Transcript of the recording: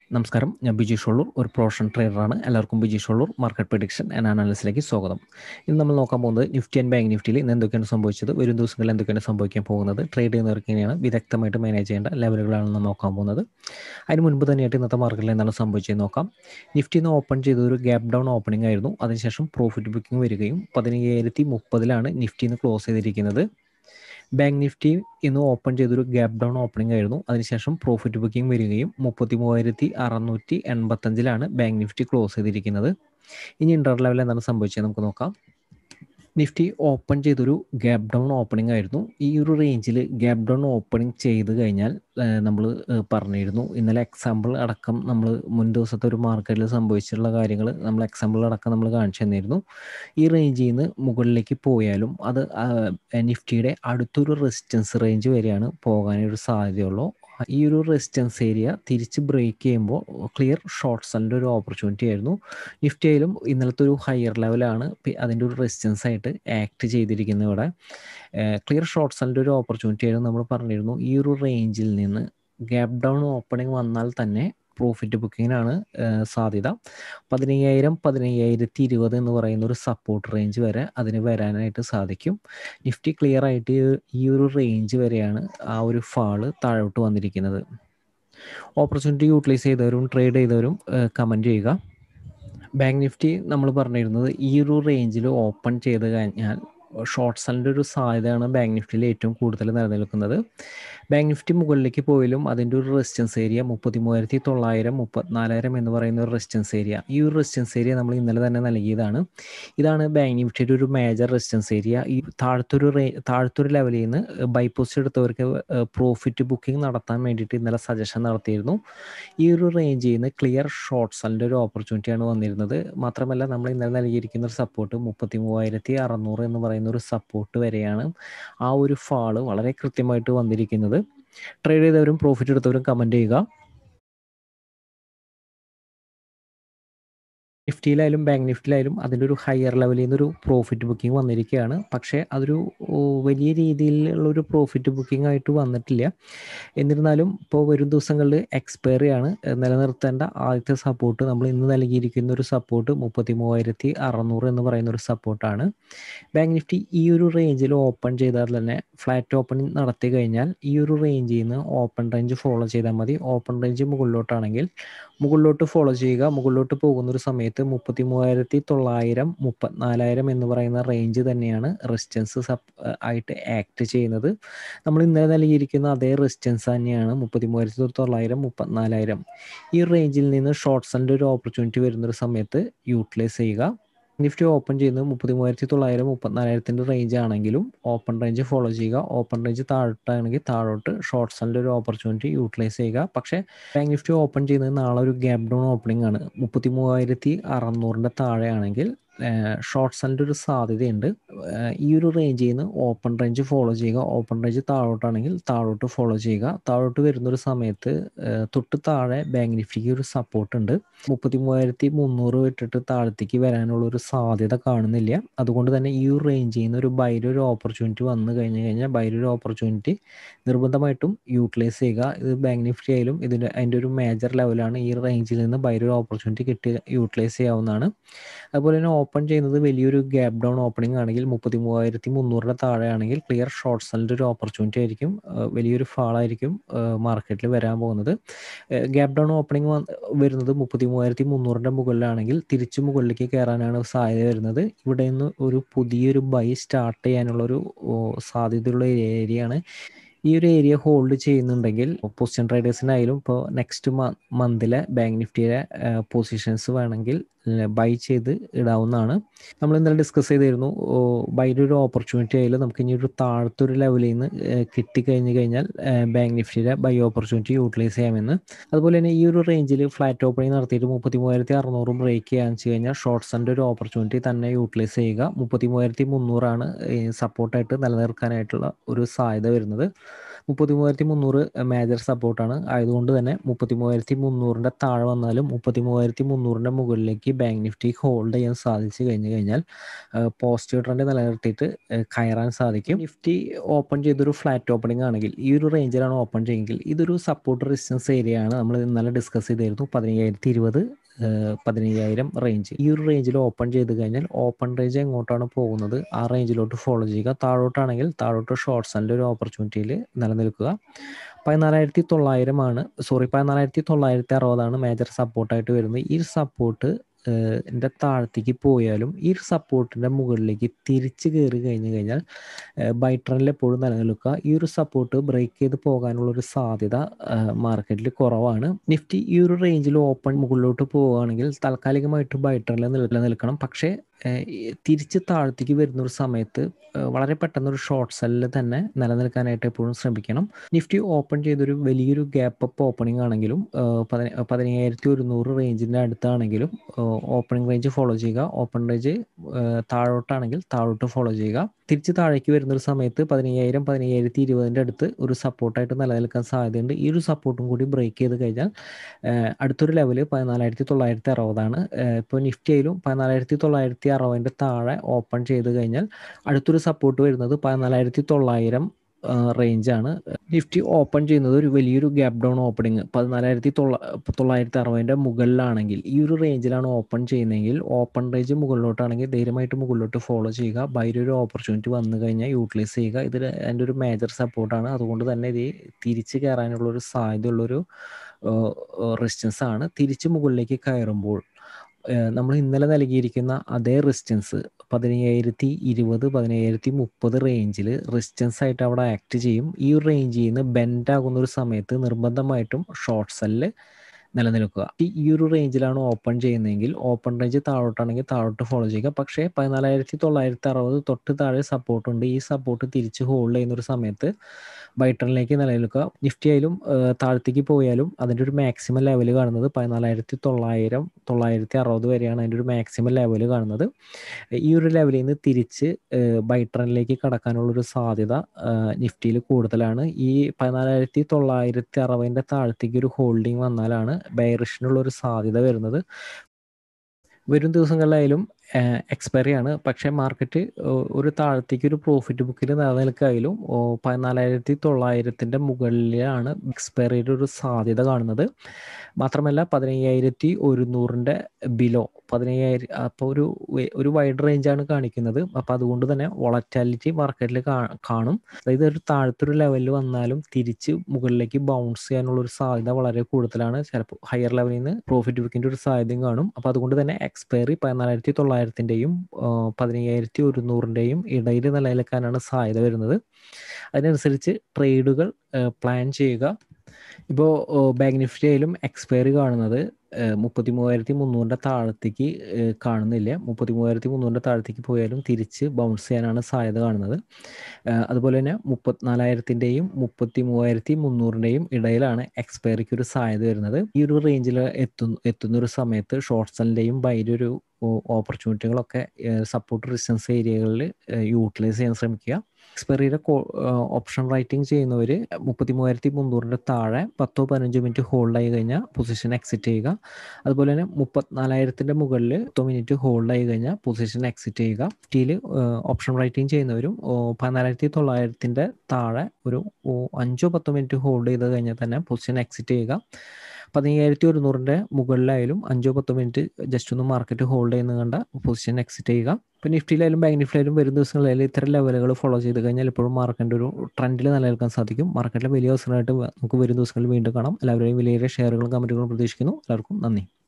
നമസ്കാരം ഞാൻ ബിജി ഷോളൂർ ഒരു പ്രൊഫഷണൽ ട്രേഡറാണ് എല്ലാവർക്കും Biji Sholur market prediction and അനാലിസിലേക്ക് സ്വാഗതം ഇന്ന് നമ്മൾ നോക്കാൻ പോകുന്നത് നിഫ്റ്റി ആൻഡ് ബാങ്ക് നിഫ്റ്റിയിൽ ഇന്ന് എന്തൊക്കെയാണ് സംഭവിച്ചത് വരും ദിവസങ്ങളിൽ എന്തൊക്കെയാണ് സംഭവിക്കാൻ പോകുന്നത് ട്രേഡ് ചെയ്യുന്നവർക്ക് ഇങ്ങനെയാണ് വിദഗ്ധമായിട്ട് മാനേജ് ചെയ്യേണ്ട ലെവലുകളാണ് നമ്മൾ നോക്കാൻ പോകുന്നത് അതിന് മുൻപ് തന്നെയായിട്ട് ഇന്നത്തെ മാർക്കറ്റിൽ എന്താണ് സംഭവിച്ചത് നോക്കാം നിഫ്റ്റി ഇന്ന് ഓപ്പൺ ചെയ്ത ഒരു ഗ്യാപ്പ് ഡൗൺ ഓപ്പണിംഗ് ആയിരുന്നു അതിനുശേഷം പ്രോഫിറ്റ് ബുക്കിംഗ് വരികയും പതിനയ്യായിരത്തി മുപ്പതിലാണ് നിഫ്റ്റി ഇന്ന് ക്ലോസ് ചെയ്തിരിക്കുന്നത് ബാങ്ക് നിഫ്റ്റി ഇന്ന് ഓപ്പൺ ചെയ്തൊരു ഗ്യാപ്പ് ഡൗൺ ഓപ്പണിംഗ് ആയിരുന്നു അതിനുശേഷം പ്രോഫിറ്റ് ബുക്കിംഗ് വരികയും മുപ്പത്തി മൂവായിരത്തി അറുന്നൂറ്റി എൺപത്തഞ്ചിലാണ് ബാങ്ക് നിഫ്റ്റി ക്ലോസ് ചെയ്തിരിക്കുന്നത് ഇനി ഇൻ്റർ ലെവലിൽ എന്താണ് സംഭവിച്ചത് നമുക്ക് നോക്കാം നിഫ്റ്റി ഓപ്പൺ ചെയ്തൊരു ഗ്യാപ്പ് ഡൗൺ ഓപ്പണിംഗ് ആയിരുന്നു ഈ ഒരു റേഞ്ചിൽ ഗ്യാപ്പ് ഡൗൺ ഓപ്പണിംഗ് ചെയ്ത് കഴിഞ്ഞാൽ നമ്മൾ പറഞ്ഞിരുന്നു ഇന്നലെ എക്സാമ്പിൾ അടക്കം നമ്മൾ മുൻ ദിവസത്തെ ഒരു മാർക്കറ്റിൽ സംഭവിച്ചിട്ടുള്ള കാര്യങ്ങൾ നമ്മൾ എക്സാമ്പിൾ അടക്കം നമ്മൾ കാണിച്ചു തന്നിരുന്നു ഈ റേഞ്ചിൽ നിന്ന് മുകളിലേക്ക് പോയാലും അത് നിഫ്റ്റിയുടെ അടുത്തൊരു റെസിസ്റ്റൻസ് റേഞ്ച് വരെയാണ് പോകാനൊരു സാധ്യതയുള്ളൂ ഈ ഒരു റെസിസ്റ്റൻസ് ഏരിയ തിരിച്ച് ബ്രേക്ക് ചെയ്യുമ്പോൾ ക്ലിയർ ഷോർട്ട് സെല്ലിൻ്റെ ഒരു ഓപ്പർച്യൂണിറ്റി ആയിരുന്നു നിഫ്റ്റിയിലും ഇന്നലത്തെ ഒരു ഹയർ ലെവലാണ് അതിൻ്റെ ഒരു റെസിസ്റ്റൻസ് ആയിട്ട് ആക്ട് ചെയ്തിരിക്കുന്നത് ഇവിടെ ക്ലിയർ ഷോർട്ട് സെല്ലിൻ്റെ ഒരു ഓപ്പർച്യൂണിറ്റി ആയിരുന്നു നമ്മൾ പറഞ്ഞിരുന്നു ഈ ഒരു റേഞ്ചിൽ നിന്ന് ഗ്യാപ്പ് ഡൗൺ ഓപ്പണിംഗ് വന്നാൽ തന്നെ പ്രോഫിറ്റ് ബുക്കിങ്ങിനാണ് സാധ്യത പതിനയ്യായിരം പതിനയ്യായിരത്തി ഇരുപത് എന്ന് പറയുന്ന ഒരു സപ്പോർട്ട് റേഞ്ച് വരെ അതിന് വരാനായിട്ട് സാധിക്കും നിഫ്റ്റി ക്ലിയർ ആയിട്ട് ഈ ഒരു റേഞ്ച് വരെയാണ് ആ ഒരു ഫാള് താഴോട്ട് വന്നിരിക്കുന്നത് ഓപ്പർച്യൂണിറ്റി യൂട്ടിലൈസ് ചെയ്തവരും ട്രേഡ് ചെയ്തവരും കമൻറ്റ് ചെയ്യുക ബാങ്ക് നിഫ്റ്റി നമ്മൾ പറഞ്ഞിരുന്നത് ഈ ഒരു റേഞ്ചിൽ ഓപ്പൺ ചെയ്ത് കഴിഞ്ഞാൽ ഷോർട്ട് സെല്ലിൻ്റെ ഒരു സാധ്യതയാണ് ബാങ്ക് നിഫ്റ്റിയിൽ ഏറ്റവും കൂടുതൽ നിലനിൽക്കുന്നത് ബാങ്ക് നിഫ്റ്റി മുകളിലേക്ക് പോയാലും അതിൻ്റെ ഒരു റെസിസ്റ്റൻസ് ഏരിയ മുപ്പത്തി മൂവായിരത്തി തൊള്ളായിരം മുപ്പത്തിനാലായിരം എന്ന് പറയുന്ന ഒരു റെസിസ്റ്റൻസ് ഏരിയ ഈ ഒരു റെസിസ്റ്റൻസ് ഏരിയ നമ്മൾ ഇന്നലെ തന്നെ നൽകിയതാണ് ഇതാണ് ബാങ്ക് നിഫ്റ്റിയുടെ ഒരു മേജർ റെസിസ്റ്റൻസ് ഏരിയ ഈ താഴത്തൊരു റേ താഴത്തൊരു ലെവലിൽ നിന്ന് ബൈ പോസ്റ്റ് എടുത്തവർക്ക് പ്രോഫിറ്റ് ബുക്കിംഗ് നടത്താൻ വേണ്ടിയിട്ട് ഇന്നലെ സജഷൻ നടത്തിയിരുന്നു ഈ ഒരു റേഞ്ചിൽ നിന്ന് ക്ലിയർ ഷോർട്ട് സെല്ലിൻ്റെ ഒരു ഓപ്പർച്യൂണിറ്റിയാണ് വന്നിരുന്നത് മാത്രമല്ല നമ്മൾ ഇന്നലെ നൽകിയിരിക്കുന്ന ഒരു സപ്പോർട്ട് മുപ്പത്തി മൂവായിരത്തി അറുന്നൂറ് എന്ന് പറയുന്ന ഒരു സപ്പോർട്ട് വരെയാണ് ആ ഒരു ഫാള് വളരെ കൃത്യമായിട്ട് വന്നിരിക്കുന്നത് ട്രേഡ് ചെയ്തവരും പ്രോഫിറ്റ് എടുത്തവരും കമൻറ്റ് ചെയ്യുക നിഫ്റ്റിയിലായാലും ബാങ്ക് നിഫ്റ്റിയിലായാലും അതിൻ്റെ ഒരു ഹയർ ലെവലിൽ നിന്നൊരു പ്രോഫിറ്റ് ബുക്കിംഗ് വന്നിരിക്കുകയാണ് പക്ഷേ അതൊരു വലിയ രീതിയിലുള്ള ഒരു പ്രോഫിറ്റ് ബുക്കിംഗ് ആയിട്ട് വന്നിട്ടില്ല എന്നിരുന്നാലും ഇപ്പോൾ വരും ദിവസങ്ങളിൽ എക്സ്പയറി ആണ് നിലനിർത്തേണ്ട ആദ്യത്തെ സപ്പോർട്ട് നമ്മൾ ഇന്ന് നൽകിയിരിക്കുന്ന ഒരു സപ്പോർട്ട് മുപ്പത്തി മൂവായിരത്തി അറുന്നൂറ് എന്ന് പറയുന്ന ഒരു സപ്പോർട്ടാണ് ബാങ്ക് നിഫ്റ്റി ഈ ഒരു റേഞ്ചിൽ ഓപ്പൺ ചെയ്താൽ തന്നെ ഫ്ലാറ്റ് ഓപ്പണിംഗ് നടത്തി കഴിഞ്ഞാൽ ഈ ഒരു റേഞ്ചിൽ നിന്ന് ഓപ്പൺ റേഞ്ച് ഫോളോ ചെയ്താൽ മതി ഓപ്പൺ റേഞ്ച് മുകളിലോട്ടാണെങ്കിൽ മുകളിലോട്ട് ഫോളോ ചെയ്യുക മുകളിലോട്ട് പോകുന്ന ഒരു സമയത്ത് മുപ്പത്തി മൂവായിരത്തി തൊള്ളായിരം മുപ്പത്തിനാലായിരം എന്ന് പറയുന്ന റേഞ്ച് തന്നെയാണ് റെസിസ്റ്റൻസ് സപ് ആയിട്ട് ആക്ട് ചെയ്യുന്നത് നമ്മൾ ഇന്നലെ നൽകിയിരിക്കുന്ന അതേ റെസിസ്റ്റൻസ് തന്നെയാണ് മുപ്പത്തി മൂവായിരത്തി തൊള്ളായിരം മുപ്പത്തിനാലായിരം ഈ റേഞ്ചിൽ നിന്ന് ഷോർട്ട് സെല്ലിൻ്റെ ഒരു ഓപ്പർച്യൂണിറ്റി വരുന്ന ഒരു സമയത്ത് യൂട്ടിലൈസ് ചെയ്യുക നിഫ്റ്റി ഓപ്പൺ ചെയ്യുന്നത് മുപ്പത്തി മൂവായിരത്തി തൊള്ളായിരം മുപ്പത്തിനാലായിരത്തിൻ്റെ റേഞ്ച് ആണെങ്കിലും ഓപ്പൺ റേഞ്ച് ഫോളോ ചെയ്യുക ഓപ്പൺ റേഞ്ച് താഴോട്ടാണെങ്കിൽ താഴോട്ട് ഷോർട്ട് സെല്ലിൻ്റെ ഒരു ഓപ്പർച്യൂണിറ്റി യൂട്ടിലൈസ് ചെയ്യുക പക്ഷേ ബാങ്ക് നിഫ്റ്റി ഓപ്പൺ ചെയ്യുന്നത് നാളെ ഒരു ഗ്യാപ്പ് ഡൗൺ ഓപ്പണിംഗ് ആണ് മുപ്പത്തി മൂവായിരത്തി അറുന്നൂറിൻ്റെ താഴെയാണെങ്കിൽ ഷോർട്ട് സെല്ലിൻ്റെ ഒരു സാധ്യതയുണ്ട് ഈ ഒരു റേഞ്ചിൽ നിന്ന് ഓപ്പൺ റേഞ്ച് ഫോളോ ചെയ്യുക ഓപ്പൺ റേഞ്ച് താഴോട്ടാണെങ്കിൽ താഴോട്ട് ഫോളോ ചെയ്യുക താഴോട്ട് വരുന്നൊരു സമയത്ത് തൊട്ട് താഴെ ബാങ്ക് നിഫ്റ്റിക്ക് ഒരു സപ്പോർട്ട് ഉണ്ട് മുപ്പത്തി മൂവായിരത്തി മുന്നൂറ് വിട്ടിട്ട് താഴത്തേക്ക് വരാനുള്ള ഒരു സാധ്യത കാണുന്നില്ല അതുകൊണ്ട് തന്നെ ഈ ഒരു റേഞ്ചിൽ നിന്ന് ഒരു ബൈര ഒരു ഓപ്പർച്യൂണിറ്റി വന്നു കഴിഞ്ഞു കഴിഞ്ഞാൽ ബൈര ഒരു ഓപ്പർച്യൂണിറ്റി നിർബന്ധമായിട്ടും യൂട്ടിലൈസ് ചെയ്യുക ഇത് ബാങ്ക് നിഫ്റ്റി ആയാലും ഇതിൻ്റെ അതിൻ്റെ ഒരു മേജർ ലെവലാണ് ഈ റേഞ്ചിൽ നിന്ന് ബൈര ഒരു ഓപ്പർച്യൂണിറ്റി കിട്ടി യൂട്ടിലൈസ് ചെയ്യാവുന്നതാണ് അതുപോലെ തന്നെ ഓപ്പൺ ചെയ്യുന്നത് വലിയൊരു ഗ്യാപ്പ് ഡൗൺ ഓപ്പണിംഗ് ആണെങ്കിൽ മുപ്പത്തി മൂവായിരത്തി മുന്നൂറിൻ്റെ താഴെയാണെങ്കിൽ ക്ലിയർ ഷോർട്ട് സെല്ലിൻ്റെ ഒരു ഓപ്പർച്യൂണിറ്റി ആയിരിക്കും വലിയൊരു ഫാളായിരിക്കും മാർക്കറ്റിൽ വരാൻ പോകുന്നത് ഗ്യാപ്പ് ഡൗൺ ഓപ്പണിംഗ് വരുന്നത് മുപ്പത്തി മൂവായിരത്തി മുന്നൂറിൻ്റെ മുകളിലാണെങ്കിൽ തിരിച്ചു മുകളിലേക്ക് കയറാനാണ് സാധ്യത വരുന്നത് ഇവിടെ നിന്ന് ഒരു പുതിയൊരു ബൈ സ്റ്റാർട്ട് ചെയ്യാനുള്ളൊരു സാധ്യതയുള്ള ഏരിയയാണ് ഈ ഒരു ഏരിയ ഹോൾഡ് ചെയ്യുന്നുണ്ടെങ്കിൽ പൊസിഷൻ ട്രേഡേഴ്സിനായാലും ഇപ്പോൾ നെക്സ്റ്റ് മന്തിലെ ബാങ്ക് നിഫ്റ്റിയുടെ പൊസിഷൻസ് വേണമെങ്കിൽ ബൈ ചെയ്ത് ഇടാവുന്നതാണ് നമ്മൾ ഇന്നലെ ഡിസ്കസ് ചെയ്തിരുന്നു ബൈയുടെ ഒരു ഓപ്പർച്യൂണിറ്റി ആയാലും നമുക്ക് ഇനി ഒരു താഴത്തൊരു ലെവലിൽ നിന്ന് കിട്ടിക്കഴിഞ്ഞ് കഴിഞ്ഞാൽ ബാങ്ക് നിഫ്റ്റിയുടെ ബൈ ഓപ്പർച്യൂണിറ്റി യൂട്ടിലൈസ് ചെയ്യാമെന്ന് അതുപോലെ തന്നെ ഈ ഒരു റേഞ്ചിൽ ഫ്ലാറ്റ് ഓപ്പണിംഗ് നടത്തിയിട്ട് മുപ്പത്തി മൂവായിരത്തി അറുന്നൂറ് ബ്രേക്ക് ചെയ്യാൻ വെച്ച് കഴിഞ്ഞാൽ ഷോർട്ട്സിൻ്റെ ഒരു ഓപ്പർച്യൂണിറ്റി തന്നെ യൂട്ടിലൈസ് ചെയ്യുക മുപ്പത്തി മൂവായിരത്തി മുന്നൂറാണ് സപ്പോർട്ടായിട്ട് നിലനിർത്താനായിട്ടുള്ള ഒരു സാധ്യത വരുന്നത് മുപ്പത്തി മൂവായിരത്തി മുന്നൂറ് മേജർ സപ്പോർട്ടാണ് ആയതുകൊണ്ട് തന്നെ മുപ്പത്തി മൂവായിരത്തി മുന്നൂറിൻ്റെ താഴെ വന്നാലും മുപ്പത്തി മൂവായിരത്തി മുന്നൂറിൻ്റെ മുകളിലേക്ക് ബാങ്ക് നിഫ്റ്റി ഹോൾഡ് ചെയ്യാൻ സാധിച്ചു കഴിഞ്ഞു കഴിഞ്ഞാൽ പോസിറ്റീവ് ട്രെൻഡ് നിലനിർത്തിയിട്ട് കയറാൻ സാധിക്കും നിഫ്റ്റി ഓപ്പൺ ചെയ്തൊരു ഫ്ലാറ്റ് ഓപ്പണിംഗ് ആണെങ്കിൽ ഈ ഒരു റേഞ്ചിലാണ് ഓപ്പൺ ചെയ്യുമെങ്കിൽ ഇതൊരു സപ്പോർട്ട് റെസിസ്റ്റൻസ് ഏരിയ ആണ് നമ്മൾ ഇന്നലെ ഡിസ്കസ് ചെയ്തായിരുന്നു പതിനയ്യായിരത്തി ഇരുപത് പതിനയ്യായിരം റേഞ്ച് ഈ ഒരു റേഞ്ചിൽ ഓപ്പൺ ചെയ്ത് കഴിഞ്ഞാൽ ഓപ്പൺ റേഞ്ച് എങ്ങോട്ടാണ് പോകുന്നത് ആ റേഞ്ചിലോട്ട് ഫോളോ ചെയ്യുക താഴോട്ടാണെങ്കിൽ താഴോട്ട് ഷോർട്ട് സെല്ലിൽ ഒരു ഓപ്പർച്യൂണിറ്റിയിൽ നിലനിൽക്കുക പതിനാലായിരത്തി തൊള്ളായിരമാണ് സോറി പതിനാലായിരത്തി തൊള്ളായിരത്തി അറുപതാണ് മേജർ സപ്പോർട്ടായിട്ട് വരുന്നത് ഈ സപ്പോർട്ട് എൻ്റെ താഴത്തേക്ക് പോയാലും ഈ ഒരു സപ്പോർട്ടിൻ്റെ മുകളിലേക്ക് തിരിച്ച് കയറി കഴിഞ്ഞ് കഴിഞ്ഞാൽ ബൈ ട്രെൻഡിൽ എപ്പോഴും നിലനിൽക്കുക ഈ ഒരു സപ്പോർട്ട് ബ്രേക്ക് ചെയ്ത് പോകാനുള്ള ഒരു സാധ്യത മാർക്കറ്റിൽ കുറവാണ് നിഫ്റ്റി ഈ ഒരു റേഞ്ചിൽ ഓപ്പൺ മുകളിലോട്ട് പോവുകയാണെങ്കിൽ താൽക്കാലികമായിട്ട് ബൈ ട്രെൻഡിൽ നിലനിൽക്കണം പക്ഷേ തിരിച്ച് താഴത്തേക്ക് വരുന്ന ഒരു സമയത്ത് വളരെ പെട്ടെന്ന് ഒരു ഷോർട്ട് സെല്ലിൽ തന്നെ നിലനിൽക്കാനായിട്ട് എപ്പോഴും ശ്രമിക്കണം നിഫ്റ്റി ഓപ്പൺ ചെയ്തൊരു വലിയൊരു ഗ്യാപ്പ് അപ്പ് ഓപ്പണിംഗ് ആണെങ്കിലും പതിനയ്യായിരത്തി ഒരുന്നൂറ് റേഞ്ചിൻ്റെ അടുത്താണെങ്കിലും ഓപ്പണിംഗ് റേഞ്ച് ഫോളോ ചെയ്യുക ഓപ്പൺ റേഞ്ച് താഴോട്ടാണെങ്കിൽ താഴോട്ട് ഫോളോ ചെയ്യുക തിരിച്ച് താഴേക്ക് വരുന്ന ഒരു സമയത്ത് പതിനയ്യായിരം പതിനയ്യായിരത്തി ഇരുപതിൻ്റെ അടുത്ത് ഒരു സപ്പോർട്ടായിട്ട് നിലനിൽക്കാൻ സാധ്യതയുണ്ട് ഈ ഒരു സപ്പോർട്ടും കൂടി ബ്രേക്ക് ചെയ്ത് കഴിഞ്ഞാൽ അടുത്തൊരു ലെവല് പതിനാലായിരത്തി തൊള്ളായിരത്തി അറുപതാണ് ഇപ്പോൾ നിഫ്റ്റിയിലും പതിനാലായിരത്തി തൊള്ളായിരത്തി അറുപതിൻ്റെ താഴെ ഓപ്പൺ ചെയ്ത് കഴിഞ്ഞാൽ അടുത്തൊരു സപ്പോർട്ട് വരുന്നത് പതിനാലായിരത്തി തൊള്ളായിരം റേഞ്ചാണ് നിഫ്റ്റി ഓപ്പൺ ചെയ്യുന്നത് ഒരു വലിയൊരു ഗ്യാപ് ഡൗൺ ഓപ്പണിംഗ് പതിനാലായിരത്തി തൊള്ള തൊള്ളായിരത്തി അറുപതിൻ്റെ മുകളിലാണെങ്കിൽ ഈ ഒരു റേഞ്ചിലാണ് ഓപ്പൺ ചെയ്യുന്നതെങ്കിൽ ഓപ്പൺ റേഞ്ച് മുകളിലോട്ടാണെങ്കിൽ ധൈര്യമായിട്ട് മുകളിലോട്ട് ഫോളോ ചെയ്യുക ബൈര ഒരു ഓപ്പർച്യൂണിറ്റി വന്നു കഴിഞ്ഞാൽ യൂട്ടിലൈസ് ചെയ്യുക ഇത് എൻ്റെ ഒരു മേജർ സപ്പോർട്ടാണ് അതുകൊണ്ട് തന്നെ ഇത് തിരിച്ച് കയറാനുള്ളൊരു സാധ്യതയുള്ളൊരു റെസിസ്റ്റൻസ് ആണ് തിരിച്ച് മുകളിലേക്ക് കയറുമ്പോൾ നമ്മൾ ഇന്നലെ നൽകിയിരിക്കുന്ന അതേ റെസിസ്റ്റൻസ് പതിനയ്യായിരത്തി ഇരുപത് പതിനയ്യായിരത്തി മുപ്പത് റേഞ്ചിൽ റെസിസ്റ്റൻസ് ആയിട്ട് അവിടെ ആക്ട് ചെയ്യും ഈ ഒരു റേഞ്ചിൽ നിന്ന് ബെൻഡ് ആകുന്ന ഒരു സമയത്ത് നിർബന്ധമായിട്ടും ഷോർട്ട് സെല്ല് നിലനിൽക്കുക ഈ ഒരു റേഞ്ചിലാണ് ഓപ്പൺ ചെയ്യുന്നതെങ്കിൽ ഓപ്പൺ റേഞ്ച് താഴോട്ടാണെങ്കിൽ താഴോട്ട് ഫോളോ ചെയ്യുക പക്ഷേ പതിനാലായിരത്തി തൊള്ളായിരത്തി അറുപത് തൊട്ട് താഴെ സപ്പോർട്ട് ഉണ്ട് ഈ സപ്പോർട്ട് തിരിച്ച് ഹോൾഡ് ചെയ്യുന്ന ഒരു സമയത്ത് ബൈട്ടണിലേക്ക് നിലനിൽക്കുക നിഫ്റ്റി ആയാലും താഴത്തേക്ക് പോയാലും അതിൻ്റെ ഒരു മാക്സിമം ലെവൽ കാണുന്നത് പതിനാലായിരത്തി തൊള്ളായിരം തൊള്ളായിരത്തി അറുപത് വരെയാണ് അതിൻ്റെ ഒരു മാക്സിമം ലെവൽ കാണുന്നത് ഈ ഒരു ലെവലിൽ നിന്ന് തിരിച്ച് ബൈട്രണിലേക്ക് കടക്കാനുള്ളൊരു സാധ്യത നിഫ്റ്റിയിൽ കൂടുതലാണ് ഈ പതിനാലായിരത്തി തൊള്ളായിരത്തി അറുപതിൻ്റെ താഴത്തേക്ക് ഒരു ഹോൾഡിംഗ് വന്നാലാണ് ബൈറിഷിനുള്ള ഒരു സാധ്യത വരുന്നത് വരും ദിവസങ്ങളിലായാലും എക്സ്പയറി ആണ് പക്ഷേ മാർക്കറ്റ് ഒരു താഴത്തേക്ക് ഒരു പ്രോഫിറ്റ് ബുക്കിൽ നിലനിൽക്കായാലും പതിനാലായിരത്തി തൊള്ളായിരത്തിൻ്റെ മുകളിലാണ് എക്സ്പയറിയുടെ ഒരു സാധ്യത കാണുന്നത് മാത്രമല്ല പതിനയ്യായിരത്തി ഒരുന്നൂറിൻ്റെ ബിലോ പതിനയ്യായിരം അപ്പോൾ ഒരു ഒരു വൈഡ് റേഞ്ചാണ് കാണിക്കുന്നത് അപ്പോൾ അതുകൊണ്ട് തന്നെ വോളറ്റാലിറ്റി മാർക്കറ്റിൽ കാണും അതായത് ഒരു താഴത്തൊരു ലെവലിൽ വന്നാലും തിരിച്ച് മുകളിലേക്ക് ബൗൺസ് ചെയ്യാനുള്ള ഒരു സാധ്യത വളരെ കൂടുതലാണ് ചിലപ്പോൾ ഹയർ ലെവലിൽ നിന്ന് പ്രോഫിറ്റ് ബുക്കിൻ്റെ ഒരു സാധ്യതയും കാണും അപ്പോൾ അതുകൊണ്ട് തന്നെ എക്സ്പയറി പതിനാലായിരത്തി തൊള്ളായിരത്തിൻ്റെയും പതിനയ്യായിരത്തി ഒരുന്നൂറിൻ്റെയും ഇടയിൽ നിലനിൽക്കാനാണ് സാധ്യത വരുന്നത് അതിനനുസരിച്ച് ട്രേഡുകൾ പ്ലാൻ ചെയ്യുക ഇപ്പോൾ ബാങ്ക് നിഫ്റ്റി ആയാലും എക്സ്പയറി കാണുന്നത് മുപ്പത്തി മൂവായിരത്തി മുന്നൂറിൻ്റെ താഴത്തേക്ക് കാണുന്നില്ല മുപ്പത്തി മൂവായിരത്തി മുന്നൂറിൻ്റെ താഴത്തേക്ക് പോയാലും തിരിച്ച് ബൗൺസ് ചെയ്യാനാണ് സാധ്യത കാണുന്നത് അതുപോലെ തന്നെ മുപ്പത്തിനാലായിരത്തിൻ്റെയും മുപ്പത്തി മൂവായിരത്തി മുന്നൂറിൻ്റെയും ഇടയിലാണ് എക്സ്പയറിക്ക് ഒരു സാധ്യത വരുന്നത് ഈ ഒരു റേഞ്ചിൽ എത്തുന്ന എത്തുന്ന ഒരു സമയത്ത് ഷോർട്ട് സെല്ലിൻ്റെയും ബൈൻ്റെ ഒരു ഓപ്പർച്യൂണിറ്റികളൊക്കെ സപ്പോർട്ട് റെസിസ്റ്റൻസ് ഏരിയകളിൽ യൂട്ടിലൈസ് ചെയ്യാൻ ശ്രമിക്കുക എക്സ്പയറിയുടെ ഓപ്ഷൻ റൈറ്റിംഗ് ചെയ്യുന്നവർ മുപ്പത്തി മൂവായിരത്തി മുന്നൂറിൻ്റെ താഴെ പത്തോ പതിനഞ്ചോ മിനിറ്റ് ഹോൾഡ് ആയി കഴിഞ്ഞാൽ പൊസിഷൻ എക്സിറ്റ് ചെയ്യുക അതുപോലെ തന്നെ മുപ്പത്തിനാലായിരത്തിൻ്റെ മുകളിൽ പത്തോ മിനിറ്റ് ഹോൾഡ് ആയി കഴിഞ്ഞാൽ പൊസിഷൻ എക്സിറ്റ് ചെയ്യുക സ്റ്റീൽ ഓപ്ഷൻ റൈറ്റിംഗ് ചെയ്യുന്നവരും പതിനാലായിരത്തി തൊള്ളായിരത്തിൻ്റെ താഴെ ഒരു അഞ്ചോ പത്തോ മിനിറ്റ് ഹോൾഡ് ചെയ്ത് കഴിഞ്ഞാൽ തന്നെ പൊസിഷൻ എക്സിറ്റ് ചെയ്യുക പതിനയ്യായിരത്തി ഒരുന്നൂറിൻ്റെ മുകളിലായാലും അഞ്ചോ പത്തോ മിനിറ്റ് ജസ്റ്റ് ഒന്ന് മാർക്കറ്റ് ഹോൾഡ് ചെയ്യുന്ന കണ്ട പൊസിഷൻ എക്സിറ്റ് ചെയ്യുക ഇപ്പോൾ നിഫ്റ്റിയിലായാലും ബാങ്ക് നിഫ്റ്റിയിലായാലും വരും ദിവസങ്ങളിലായാലും ഇത്തരം ലെവലുകൾ ഫോളോ ചെയ്ത് കഴിഞ്ഞാൽ എപ്പോഴും മാർക്കറ്റിൻ്റെ ഒരു ട്രെൻഡിൽ നിലനിൽക്കാൻ സാധിക്കും മാർക്കറ്റിലെ വലിയ അവസരമായിട്ട് നമുക്ക് വരും ദിവസങ്ങളിൽ വീണ്ടും കാണാം എല്ലാവരെയും വലിയ ഷെയറുകളും കമൻറ്റുകളും പ്രതീക്ഷിക്കുന്നു എല്ലാവർക്കും നന്ദി